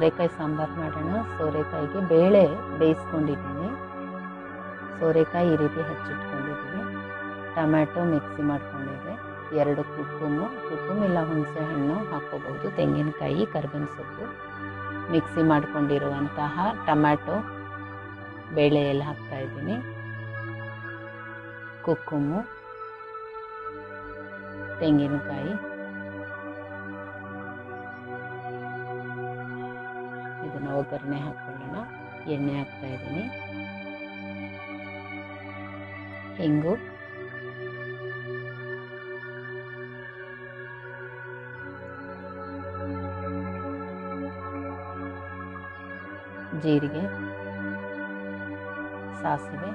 ಸೋರೆಕಾಯಿ ಸಾಂಬಾರು ಮಾಡೋಣ ಸೋರೆಕಾಯಿಗೆ ಬೇಳೆ ಬೇಯಿಸ್ಕೊಂಡಿದ್ದೀನಿ ಸೋರೆಕಾಯಿ ಈ ರೀತಿ ಹಚ್ಚಿಟ್ಕೊಂಡಿದ್ದೀನಿ ಟೊಮ್ಯಾಟೊ ಮಿಕ್ಸಿ ಮಾಡ್ಕೊಂಡಿದ್ದೆ ಎರಡು ಕುಕ್ಕುಮು ಕುಕ್ಕುಮ್ ಇಲ್ಲ ಹುಣಸೆ ಹಣ್ಣು ಹಾಕ್ಕೋಬಹುದು ತೆಂಗಿನಕಾಯಿ ಕರ್ಬೇವಿನ ಸೊಪ್ಪು ಮಿಕ್ಸಿ ಮಾಡ್ಕೊಂಡಿರುವಂತಹ ಟೊಮ್ಯಾಟೊ ಬೇಳೆ ಎಲ್ಲ ಹಾಕ್ತಾ ಇದ್ದೀನಿ ಕುಕ್ಕುಮು ತೆಂಗಿನಕಾಯಿ ಇದನ್ನು ಒಗ್ಗರಣೆ ಹಾಕ್ಕೊಳ್ಳೋಣ ಎಣ್ಣೆ ಹಾಕ್ತಾ ಇದ್ದೀನಿ ಹಿಂಗು ಜೀರಿಗೆ ಸಾಸಿವೆ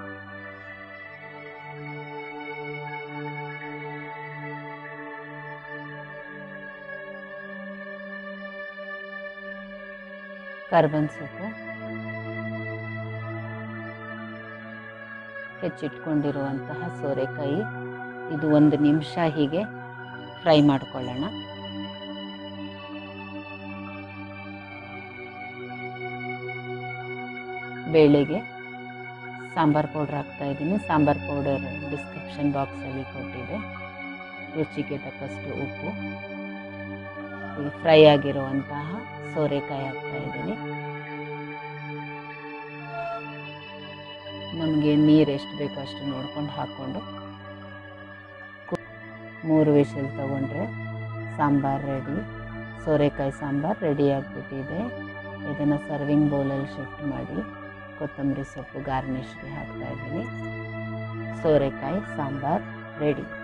ಕರ್ಬೇವಿನ ಸೊಪ್ಪು ಹೆಚ್ಚಿಟ್ಕೊಂಡಿರುವಂತಹ ಸೋರೆಕಾಯಿ ಇದು ಒಂದು ನಿಮಿಷ ಹೀಗೆ ಫ್ರೈ ಮಾಡ್ಕೊಳ್ಳೋಣ ಬೇಳೆಗೆ ಸಾಂಬಾರ್ ಪೌಡ್ರ್ ಹಾಕ್ತಾ ಇದ್ದೀನಿ ಸಾಂಬಾರ್ ಪೌಡರ್ ಡಿಸ್ಕ್ರಿಪ್ಷನ್ ಬಾಕ್ಸಲ್ಲಿ ಕೊಟ್ಟಿದೆ ರುಚಿಗೆ ತಕ್ಕಷ್ಟು ಉಪ್ಪು ಈ ಫ್ರೈ ಆಗಿರುವಂತಹ ಸೋರೆಕಾಯಿ ಹಾಕ್ತಾ ಇದ್ದೀನಿ ನಮಗೆ ನೀರು ಎಷ್ಟು ಬೇಕೋ ಅಷ್ಟು ನೋಡ್ಕೊಂಡು ಹಾಕ್ಕೊಂಡು ಕು- ಮೂರು ವಿಷಲ್ ತಗೊಂಡ್ರೆ ಸಾಂಬಾರು ರೆಡಿ ಸೋರೆಕಾಯಿ ಸಾಂಬಾರು ರೆಡಿ ಆಗಿಬಿಟ್ಟಿದೆ ಇದನ್ನು ಸರ್ವಿಂಗ್ ಬೌಲಲ್ಲಿ ಶಿಫ್ಟ್ ಮಾಡಿ ಕೊತ್ತಂಬರಿ ಸೊಪ್ಪು ಗಾರ್ನಿಷ್ಗೆ ಹಾಕ್ತಾ ಇದ್ದೀನಿ ಸೋರೆಕಾಯಿ ಸಾಂಬಾರು ರೆಡಿ